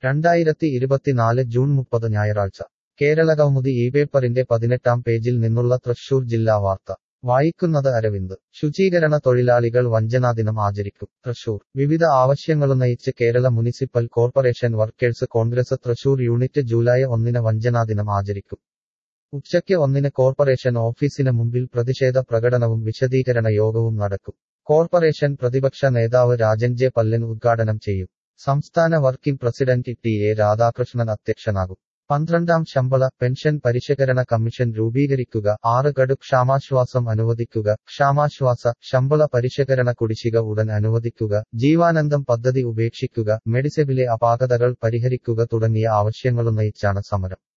രണ്ടായിരത്തി ഇരുപത്തിനാല് ജൂൺ മുപ്പത് ഞായറാഴ്ച കേരളകൗമുദി ഈ പേപ്പറിന്റെ പതിനെട്ടാം പേജിൽ നിന്നുള്ള തൃശൂർ ജില്ലാ വാർത്ത വായിക്കുന്നത് അരവിന്ദ് ശുചീകരണ തൊഴിലാളികൾ വഞ്ചനാദിനം ആചരിക്കും തൃശൂർ വിവിധ ആവശ്യങ്ങളുന്നയിച്ച് Kerala municipal corporation workers congress Thrissur unit July ഒന്നിന് വഞ്ചനാദിനം ആചരിക്കും ഉച്ചയ്ക്ക് ഒന്നിന് കോർപ്പറേഷൻ ഓഫീസിന് മുമ്പിൽ പ്രതിഷേധ പ്രകടനവും വിശദീകരണ യോഗവും നടക്കും കോർപ്പറേഷൻ പ്രതിപക്ഷ നേതാവ് രാജൻ ജെ പല്ലൻ ഉദ്ഘാടനം ചെയ്യും സംസ്ഥാന working president T A Radhakrishnan അധ്യക്ഷനാകും പന്ത്രണ്ടാം ശമ്പള പെൻഷൻ പരിഷ്കരണ കമ്മീഷൻ രൂപീകരിക്കുക ആറ് ഗഡു ക്ഷാമാശ്വാസം അനുവദിക്കുക ക്ഷാമാശ്വാസ ശമ്പള പരിഷ്കരണ കുടിശ്ശിക ഉടൻ അനുവദിക്കുക ജീവാനന്ദം പദ്ധതി ഉപേക്ഷിക്കുക മെഡിസെബിലെ അപാകതകൾ പരിഹരിക്കുക തുടങ്ങിയ ആവശ്യങ്ങളുന്നയിച്ചാണ് സമരം